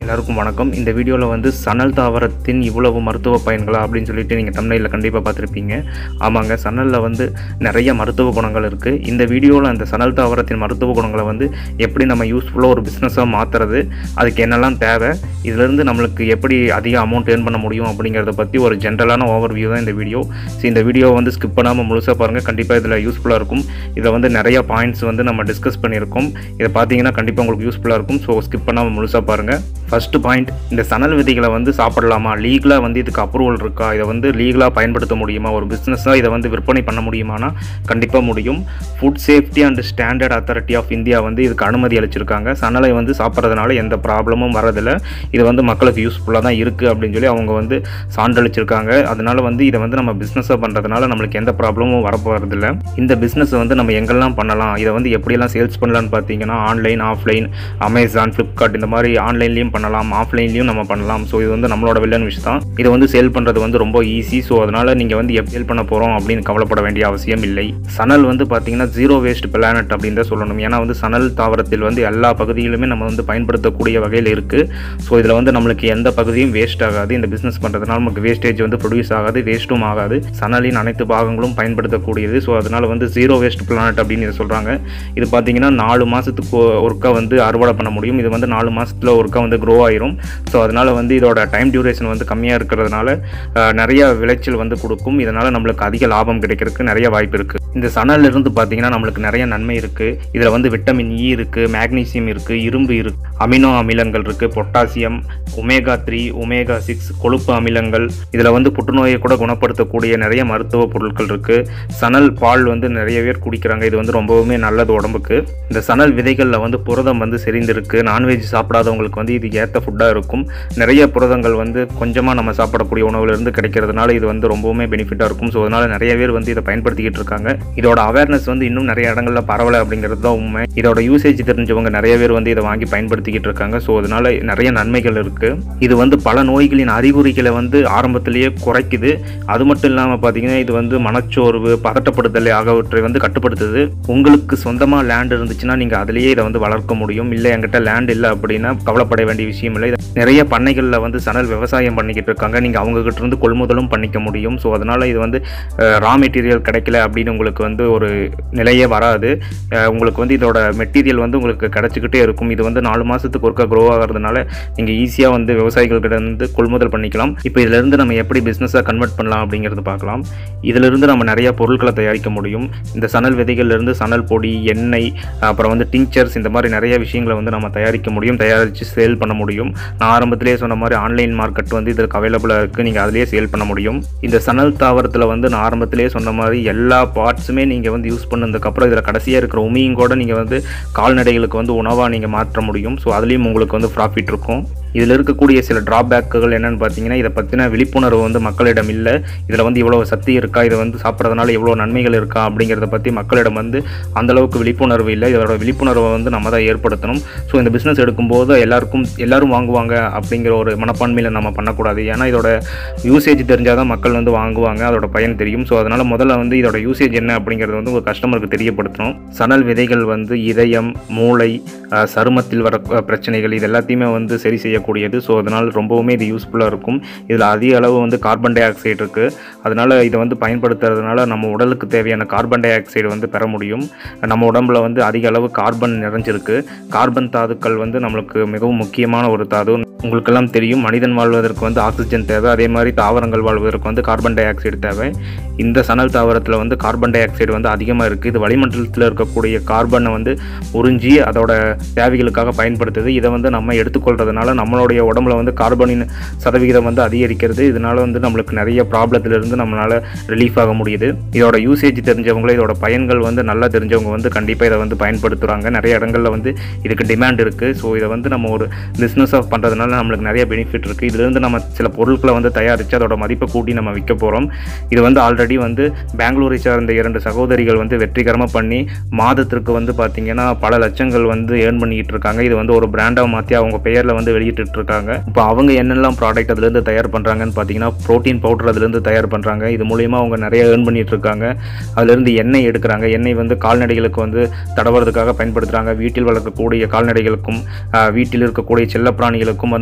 எல்லாருக்கும் வணக்கம் இந்த வீடியோவில் வந்து சணல் தாவரத்தின் இவ்வளவு மருத்துவ பயன்களா அப்படின்னு சொல்லிட்டு நீங்கள் தமிழில் கண்டிப்பாக பார்த்துருப்பீங்க ஆமாங்க சணலில் வந்து நிறைய மருத்துவ குணங்கள் இருக்குது இந்த வீடியோவில் அந்த சணல் தாவரத்தின் மருத்துவ குணங்களை வந்து எப்படி நம்ம யூஸ்ஃபுல்லாக ஒரு பிஸ்னஸாக மாற்றுறது அதுக்கு என்னெல்லாம் தேவை இதிலிருந்து நம்மளுக்கு எப்படி அதிக அமௌண்ட் ஏர்ன் பண்ண முடியும் அப்படிங்கிறத பற்றி ஒரு ஜென்ரலான ஓவர் வியூ தான் இந்த வீடியோ ஸோ இந்த வீடியோவை வந்து ஸ்கிப் பண்ணாமல் முழுசாக பாருங்கள் கண்டிப்பாக இதில் யூஸ்ஃபுல்லாக இருக்கும் இதில் வந்து நிறைய பாயிண்ட்ஸ் வந்து நம்ம டிஸ்கஸ் பண்ணியிருக்கோம் இதை பார்த்தீங்கன்னா கண்டிப்பாக உங்களுக்கு யூஸ்ஃபுல்லாக இருக்கும் ஸோ ஸ்கிப் பண்ணாமல் முழுசாக பாருங்கள் ஃபர்ஸ்ட் பாயிண்ட் இந்த சணல் விதைகளை வந்து சாப்பிடலாமா லீகலாக வந்து இதுக்கு அப்ரூவல் இருக்கா இதை வந்து லீகலாக பயன்படுத்த முடியுமா ஒரு பிஸ்னஸாக இதை வந்து விற்பனை பண்ண முடியுமானா கண்டிப்பாக முடியும் food safety and standard authority of India வந்து இதுக்கு அனுமதி அளிச்சிருக்காங்க சணலை வந்து சாப்பிட்றதுனால எந்த ப்ராப்ளமும் வரதில்லை இது வந்து மக்களுக்கு யூஸ்ஃபுல்லாக தான் இருக்குது அப்படின்னு சொல்லி அவங்க வந்து சான்றளிச்சிருக்காங்க அதனால வந்து இதை வந்து நம்ம பிஸ்னஸாக பண்ணுறதுனால நம்மளுக்கு எந்த ப்ராப்ளமும் வரப்போகிறதில்ல இந்த பிஸ்னஸ் வந்து நம்ம எங்கெல்லாம் பண்ணலாம் இதை வந்து எப்படியெல்லாம் சேல்ஸ் பண்ணலாம்னு பார்த்தீங்கன்னா ஆன்லைன் ஆஃப்லைன் அமேசான் ஃப்ளிப்கார்ட் இந்த மாதிரி ஆன்லைன்லேயும் பண்ணலாம் ஆஃப்லைன்லேயும் நம்ம பண்ணலாம் ஸோ இது வந்து நம்மளோட வில்லன் விஷயம் தான் இதை வந்து சேல் பண்ணுறது வந்து ரொம்ப ஈஸி ஸோ அதனால் நீங்கள் வந்து எப்படி சேல் பண்ண போகிறோம் அப்படின்னு கவலைப்பட வேண்டிய அவசியம் இல்லை சணல் வந்து பார்த்தீங்கன்னா ஜீரோ வேஸ்ட் பிளானட் அப்படின்னு தான் சொல்லணும் ஏன்னா வந்து சணல் தாவரத்தில் வந்து எல்லா பகுதியிலுமே நம்ம வந்து பயன்படுத்தக்கூடிய வகையில் இருக்குது ஸோ இதில் வந்து நம்மளுக்கு எந்த பகுதியும் வேஸ்ட் ஆகாது இந்த பிஸ்னஸ் பண்ணுறதுனால நமக்கு வேஸ்டேஜ் வந்து ப்ரொடியூஸ் ஆகாது வேஸ்ட்டும் ஆகாது சணலின் அனைத்து பாகங்களும் பயன்படுத்தக்கூடியது ஸோ அதனால் வந்து ஜீரோ வேஸ்ட் பிளானட் அப்படின்னு இதை சொல்கிறாங்க இது பார்த்தீங்கன்னா நாலு மாதத்துக்கு ஒருக்கா வந்து அறுவடை பண்ண முடியும் இது வந்து நாலு மாதத்தில் ஒருக்கா வந்து க்ரோ ஆயிரும் ஸோ அதனால் வந்து இதோட டைம் டியூரேஷன் வந்து கம்மியாக இருக்கிறதுனால அஹ், நிறைய விளைச்சல் வந்து கொடுக்கும் இதனால் நம்மளுக்கு அதிக லாபம் கிடைக்கிறதுக்கு நிறைய வாய்ப்பு இருக்குது இந்த சணல்ல இருந்து பார்த்தீங்கன்னா நம்மளுக்கு நிறைய நன்மை இருக்குது இதில் வந்து விட்டமின் இ இருக்குது மேக்னீசியம் இருக்குது இரும்பு இருக்குது அமினோ அமிலங்கள் இருக்குது potassium omega three omega six கொழுப்பு அமிலங்கள் இதில் வந்து புற்றுநோயை கூட குணப்படுத்தக்கூடிய நிறைய மருத்துவ பொருட்கள் இருக்குது சணல் பால் வந்து நிறைய பேர் குடிக்கிறாங்க இது வந்து ரொம்பவுமே நல்லது உடம்புக்கு இந்த சணல் விதைகளில் வந்து புரதம் வந்து செறிந்திருக்கு நான்வெஜ் சாப்பிடாதவங்களுக்கு வந்து இது ஏற்ற ஃபுட்டாக இருக்கும் நிறைய புரதங்கள் வந்து கொஞ்சமாக நம்ம சாப்பிடக்கூடிய உணவுலேருந்து கிடைக்கிறதுனால இது வந்து ரொம்பவுமே பெனிஃபிட்டாக இருக்கும் ஸோ அதனால் நிறைய பேர் வந்து இதை பயன்படுத்திக்கிட்டு இருக்காங்க இதோட அவேர்னஸ் வந்து இன்னும் நிறைய இடங்களில் பரவலை அப்படிங்கிறது தான் உண்மை இதோட யூசேஜ் தெரிஞ்சவங்க நிறைய பேர் வந்து இதை வாங்கி பயன்படுத்திக்கிட்டு இருக்காங்க ஸோ அதனால நிறைய நன்மைகள் இருக்குது இது வந்து பல நோய்களின் அறிகுறிகளை வந்து ஆரம்பத்திலேயே குறைக்குது அது மட்டும் இல்லாமல் பார்த்தீங்கன்னா இது வந்து மனச்சோர்வு பதட்டப்படுதல் ஆகியவற்றை வந்து கட்டுப்படுத்துது உங்களுக்கு சொந்தமாக லேண்ட் இருந்துச்சுன்னா நீங்கள் அதிலேயே இதை வந்து வளர்க்க முடியும் இல்லை என்கிட்ட லேண்ட் இல்லை அப்படின்னா கவலைப்பட வேண்டிய விஷயம் இல்லை இது நிறைய பண்ணைகளில் வந்து சணல் விவசாயம் பண்ணிக்கிட்டு இருக்காங்க நீங்கள் அவங்ககிட்ட இருந்து கொள்முதலும் பண்ணிக்க முடியும் ஸோ அதனால் இது வந்து ரா மெட்டீரியல் கிடைக்கல அப்படின்னு உங்களுக்கு வந்து ஒரு நிலையே வராது அஹ், உங்களுக்கு வந்து இதோட மெட்டீரியல் வந்து உங்களுக்கு கிடச்சிக்கிட்டே இருக்கும் இது வந்து நாலு மாதத்துக்கு ஒருக்கா க்ரோ ஆகிறதுனால நீங்கள் ஈஸியாக வந்து விவசாயிகள்கிட்ட இருந்து கொள்முதல் பண்ணிக்கலாம் இப்போ இதிலிருந்து நம்ம எப்படி பிஸ்னஸாக கன்வெர்ட் பண்ணலாம் அப்படிங்கிறது பார்க்கலாம் இதிலிருந்து நம்ம நிறைய பொருட்களை தயாரிக்க முடியும் இந்த சணல் விதைகள்லேருந்து சணல் பொடி எண்ணெய் அப்புறம் வந்து டிங்சர்ஸ் இந்த மாதிரி நிறைய விஷயங்களை வந்து நம்ம தயாரிக்க முடியும் தயாரித்து சேல் பண்ண முடியும் நான் ஆரம்பத்திலேயே சொன்ன மாதிரி ஆன்லைன் மார்க்கெட் வந்து இதற்கு அவைலபிளாக இருக்குது நீங்கள் அதிலேயே சேல் பண்ண முடியும் இந்த சணல் தாவரத்தில் வந்து நான் ஆரம்பத்திலேயே சொன்ன மாதிரி எல்லா பார்ட்ஸுமே நீங்கள் வந்து யூஸ் பண்ணதுக்கப்புறம் இதில் கடைசியாக இருக்கிற உமியும் கூட நீங்கள் வந்து கால்நடைகளுக்கு வந்து உணவாக நீங்கள் மாற்ற முடியும் ஸோ அதுலேயும் உங்களுக்கு வந்து ப்ராஃபிட் இருக்கும் இதில் இருக்கக்கூடிய சில டிராபேக்குகள் என்னென்னு பார்த்தீங்கன்னா இதை பற்றின விழிப்புணர்வு வந்து மக்களிடம் இல்லை இதில் வந்து இவ்வளோ சக்தி இருக்கா இதை வந்து சாப்பிட்றதுனால இவ்வளோ நன்மைகள் இருக்கா அப்படிங்கிறத பற்றி மக்களிடம் வந்து அந்த அளவுக்கு விழிப்புணர்வு இல்லை இதோட விழிப்புணர்வை வந்து நம்ம தான் ஏற்படுத்தணும் ஸோ இந்த பிஸ்னஸ் எடுக்கும்போது எல்லாருக்கும் எல்லாரும் வாங்குவாங்க அப்படிங்கிற ஒரு மனப்பான்மையில் நம்ம பண்ணக்கூடாது ஏன்னா இதோட யூசேஜ் தெரிஞ்சால் தான் மக்கள் வந்து வாங்குவாங்க அதோட பயன் தெரியும் ஸோ அதனால் முதல்ல வந்து இதோட யூசேஜ் என்ன அப்படிங்கிறது வந்து ஒரு கஸ்டமருக்கு தெரியப்படுத்தணும் சணல் விதைகள் வந்து இதயம் மூளை அஹ், சருமத்தில் வர அஹ், பிரச்சனைகள் இது எல்லாத்தையுமே வந்து சரி செய்யக்கூடியது ஸோ அதனால் ரொம்பவுமே இது யூஸ்ஃபுல்லாக இருக்கும் இதில் அதிக அளவு வந்து கார்பன் டை ஆக்சைடு இருக்குது அதனால் இதை வந்து பயன்படுத்துறதுனால நம்ம உடலுக்கு தேவையான கார்பன் டை ஆக்சைடு வந்து பெற முடியும் நம்ம உடம்புல வந்து அதிக அளவு கார்பன் நிறைஞ்சிருக்கு கார்பன் தாதுக்கள் வந்து நம்மளுக்கு மிகவும் முக்கியமான ஒரு தாது உங்களுக்கெல்லாம் தெரியும் மனிதன் வாழ்வதற்கு வந்து ஆக்சிஜன் தேவை அதே மாதிரி தாவரங்கள் வாழ்வதற்கு வந்து கார்பன் டை ஆக்சைடு தேவை இந்த சணல் தாவரத்தில் வந்து கார்பன் டை ஆக்சைடு வந்து அதிகமாக இருக்குது இது வளிமண்டலத்தில் இருக்கக்கூடிய கார்பனை வந்து உறிஞ்சி அதோட தேவைகளுக்காக பயன்படுத்துது இதை வந்து நம்ம எடுத்துக்கொள்றதுனால நம்மளுடைய உடம்புல வந்து கார்பனின் சதவிகிதம் வந்து அதிகரிக்கிறது இதனால வந்து நம்மளுக்கு நிறைய ப்ராப்ளத்திலிருந்து நம்மளால் ரிலீஃப் ஆக முடியுது இதோட யூசேஜ் தெரிஞ்சவங்களே இதோட பயன்கள் வந்து நல்லா தெரிஞ்சவங்க வந்து கண்டிப்பாக இதை வந்து பயன்படுத்துகிறாங்க நிறைய இடங்களில் வந்து இதுக்கு டிமாண்ட் இருக்குது ஸோ இதை வந்து நம்ம ஒரு பிஸ்னஸ் ஆஃப் பண்ணுறதுனால நம்மளுக்கு நிறைய பெனிஃபிட் இருக்குது இதுலேருந்து நம்ம சில பொருட்களை வந்து தயாரித்து அதோட மதிப்பை கூட்டி நம்ம விற்க போகிறோம் இது வந்து ஆல்ரெடி வந்து பெங்களூரை சார்ந்த இரண்டு சகோதரிகள் வந்து வெற்றிகரமாக பண்ணி மாதத்திற்கு வந்து பார்த்திங்கன்னா பல லட்சங்கள் வந்து ஏர்ன் பண்ணிக்கிட்டு இருக்காங்க இது வந்து ஒரு பிராண்டாக மாற்றி அவங்க பெயரில் வந்து வெளியிட்டு இருக்காங்க இப்போ அவங்க என்னெல்லாம் ப்ராடக்ட் அதுலேருந்து தயார் பண்ணுறாங்கன்னு பார்த்தீங்கன்னா ப்ரோட்டீன் பவுடர் அதுலேருந்து தயார் பண்ணுறாங்க இது மூலியமாக அவங்க நிறைய ஏர்ன் பண்ணிட்டு இருக்காங்க அதுலேருந்து எண்ணெய் எடுக்கிறாங்க எண்ணெய் வந்து கால்நடைகளுக்கு வந்து தடவுறதுக்காக பயன்படுத்துகிறாங்க வீட்டில் வளர்க்கக்கூடிய கால்நடைகளுக்கும் ஆஹ், வீட்டில் இருக்கக்கூடிய செல்லப்பிராணிகளுக்கும் வந்து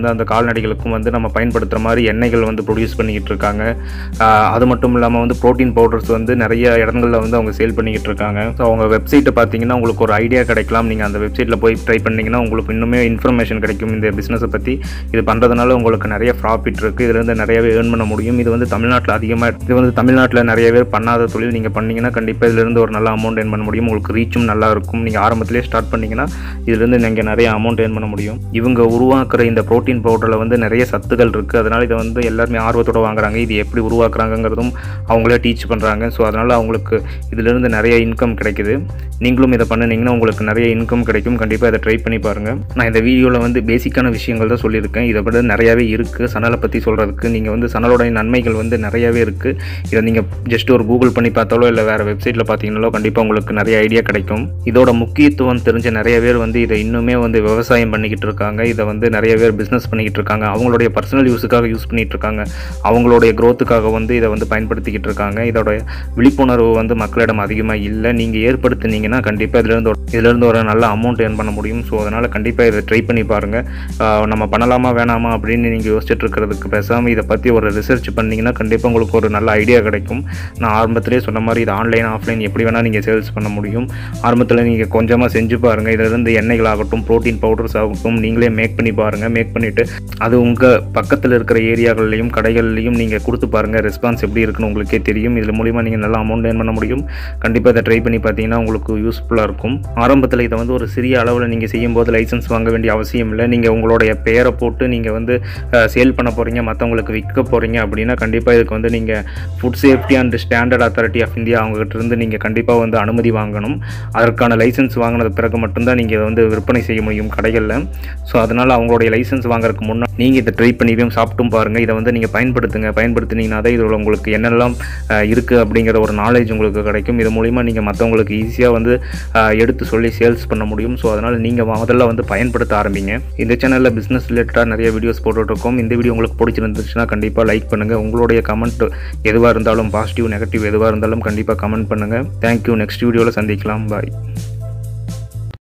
வந்து அந்த கால்நடைகளுக்கும் வந்து நம்ம பயன்படுத்துகிற மாதிரி எண்ணெய்கள் வந்து ப்ரொடியூஸ் பண்ணிக்கிட்டு இருக்காங்க ஆஹ் அது மட்டும் இல்லாமல் வந்து ப்ரோட்டீன் பவுடர்ஸ் வந்து நிறைய இடங்களில் வந்து அவங்க சேல் பண்ணிக்கிட்டு இருக்காங்க ஸோ அவங்க வெப்சைட்டை பார்த்தீங்கன்னா உங்களுக்கு ஒரு ஐடியா கிடைக்கலாம் நீங்கள் அந்த வெப்சைட்டில் போய் ட்ரை பண்ணிங்கன்னா உங்களுக்கு இன்னுமே இன்ஃபர்மேஷன் கிடைக்கும் இந்த பிஸ்னஸை பற்றி இது பண்ணுறதுனால உங்களுக்கு நிறைய ப்ராஃபிட் இருக்குது இதுலேருந்து நிறையவே ஏர்ன் பண்ண முடியும் இது வந்து தமிழ்நாட்டில் அதிகமாக இது வந்து தமிழ்நாட்டில் நிறைய பேர் பண்ணாத தொழில் நீங்கள் பண்ணீங்கன்னா கண்டிப்பாக இதுலேருந்து ஒரு நல்ல அமௌண்ட் ஏர்ன் பண்ண முடியும் உங்களுக்கு ரீச்சும் நல்லா இருக்கும் நீங்கள் ஆரம்பத்திலே ஸ்டார்ட் பண்ணீங்கன்னா இதுலேருந்து நீங்கள் நிறைய அமௌண்ட் ஏர்ன் பண்ண முடியும் இவங்க உருவாக்குற இந்த ப்ரோட்டீன் பவுடரில் வந்து நிறைய சத்துக்கள் இருக்குது அதனால் இதை வந்து எல்லாருமே ஆர்வத்தோட வாங்குறாங்க இது எப்படி உருவாக்குறாங்கங்கிறதும் அவங்களே டீச் பண்ணுறாங்க ஸோ அதனால் அவங்களுக்கு இதிலிருந்து நிறைய இன்கம் கிடைக்குது நீங்களும் இதை பண்ணினீங்கன்னா உங்களுக்கு நிறைய இன்கம் கிடைக்கும் கண்டிப்பாக இதை ட்ரை பண்ணி பாருங்கள் நான் இந்த வீடியோவில் வந்து பேசிக்கான விஷயங்கள் தான் சொல்லியிருக்கேன் இதை விட நிறையாவே இருக்குது சணலை பற்றி சொல்கிறதுக்கு நீங்கள் வந்து சணலோட நன்மைகள் வந்து நிறையாவே இருக்குது இதை நீங்கள் ஜஸ்ட் ஒரு கூகுள் பண்ணி பார்த்தாலோ இல்லை வேறு வெப்சைட்டில் பார்த்தீங்கனாலோ கண்டிப்பாக உங்களுக்கு நிறைய ஐடியா கிடைக்கும் இதோட முக்கியத்துவம் தெரிஞ்ச நிறைய பேர் வந்து இதை இன்னுமே வந்து விவசாயம் பண்ணிக்கிட்டு இருக்காங்க இதை வந்து நிறைய பேர் பிஸ்னஸ் பண்ணிக்கிட்டு இருக்காங்க அவங்களுடைய பர்சனல் யூஸுக்காக யூஸ் பண்ணிகிட்டு இருக்காங்க அவங்களுடைய க்ரோத்துக்காக வந்து இதை வந்து பயன்படுத்திக்கிட்டு இருக்காங்க இதோட விழிப்புணர்வு வந்து மக்களிடம் அதிகமாக இல்லை நீங்கள் ஏற்படுத்துனீங்கன்னா கண்டிப்பாக இதுலேருந்து ஒரு- இதுலேருந்து ஒரு நல்ல அமௌண்ட் ஏர்ன் பண்ண முடியும் ஸோ அதனால் கண்டிப்பாக இதை ட்ரை பண்ணி பாருங்கள் நம்ம பண்ணலாமா வேணாமா அப்படின்னு நீங்கள் யோசிச்சுட்டு இருக்கிறதுக்கு பேசாமல் இதை பற்றி ஒரு ரிசர்ச் பண்ணீங்கன்னா கண்டிப்பாக உங்களுக்கு ஒரு நல்ல ஐடியா கிடைக்கும் நான் ஆரம்பத்திலே சொன்ன மாதிரி இது ஆன்லைன் ஆஃப்லைன் எப்படி வேணால் நீங்கள் சேல்ஸ் பண்ண முடியும் ஆரம்பத்தில் நீங்கள் கொஞ்சமாக செஞ்சு பாருங்கள் இதிலிருந்து எண்ணெய்கள் ஆகட்டும் ப்ரோட்டீன் பவுடர்ஸ் ஆகட்டும் நீங்களே மேக் பண்ணி பாருங்கள் மேக் பண்ணிவிட்டு அது உங்கள் பக்கத்தில் இருக்கிற ஏரியாக்கள்லையும் கடைகள்லையும் நீங்கள் கொடுத்து பாருங்கள் ரெஸ்பான்ஸ் எப்படி இருக்குன்னு உங்களுக்கே தெரியும் இதில் மூலிமா நீங்கள் நல்லா அமௌண்ட் ஏர்ன் பண்ண முடியும் கண்டிப்பாக இதை ட்ரை பண்ணி பார்த்தீங்கன்னா உங்களுக்கு யூஸ்ஃபுல்லாக இருக்கும் ஆரம்பத்தில் இதை வந்து ஒரு சிறிய அளவில் நீங்கள் செய்யும்போது லைசன்ஸ் வாங்க வேண்டிய அவசியம் இல்லை நீங்கள் உங்களுடைய பெயரை போட்டு நீங்கள் வந்து சேல் பண்ண போகிறீங்க மற்றவங்களுக்கு விற்க போகிறீங்க அப்படின்னா கண்டிப்பாக இதுக்கு வந்து நீங்கள் food safety and standard authority of India அவங்ககிட்ட இருந்து நீங்கள் கண்டிப்பாக வந்து அனுமதி வாங்கணும் அதற்கான லைசன்ஸ் வாங்கினது பிறகு மட்டும்தான் நீங்கள் இதை வந்து விற்பனை செய்ய முடியும் கடைகளில் ஸோ அதனால் அவங்களுடைய லைசன்ஸ் வாங்குறதுக்கு முன்னாடி நீங்கள் இதை ட்ரை பண்ணியும் சாப்பிட்டும் பாருங்கள் இதை வந்து நீங்கள் பயன்படுத்துங்க பயன்படுத்தினீங்கன்னா தான் இதில் உங்களுக்கு என்னெல்லாம் இருக்குது அப்படிங்கிற ஒரு நாலேஜ் உங்களுக்கு கிடைக்கும் இது மூலிமா நீங்கள் மற்றவங்களுக்கு ஈஸியாக வந்து அஹ், எடுத்து சொல்லி சேல்ஸ் பண்ண முடியும் ஸோ அதனால் நீங்கள் முதல்ல வந்து பயன்படுத்த ஆரம்பிங்க இந்த சேனலில் பிஸ்னஸ் ரிலேட்டடாக நிறைய வீடியோஸ் போட்டுட்ருக்கோம் இந்த வீடியோ உங்களுக்கு பிடிச்சிருந்துச்சுன்னா கண்டிப்பாக லைக் பண்ணுங்கள் உங்களுடைய கமெண்ட் எதுவாக இருந்தாலும் பாசிட்டிவ் நெகட்டிவ் எதுவாக இருந்தாலும் கண்டிப்பாக கமெண்ட் பண்ணுங்கள் தேங்க்யூ நெக்ஸ்ட் வீடியோவில் சந்திக்கலாம் பாய்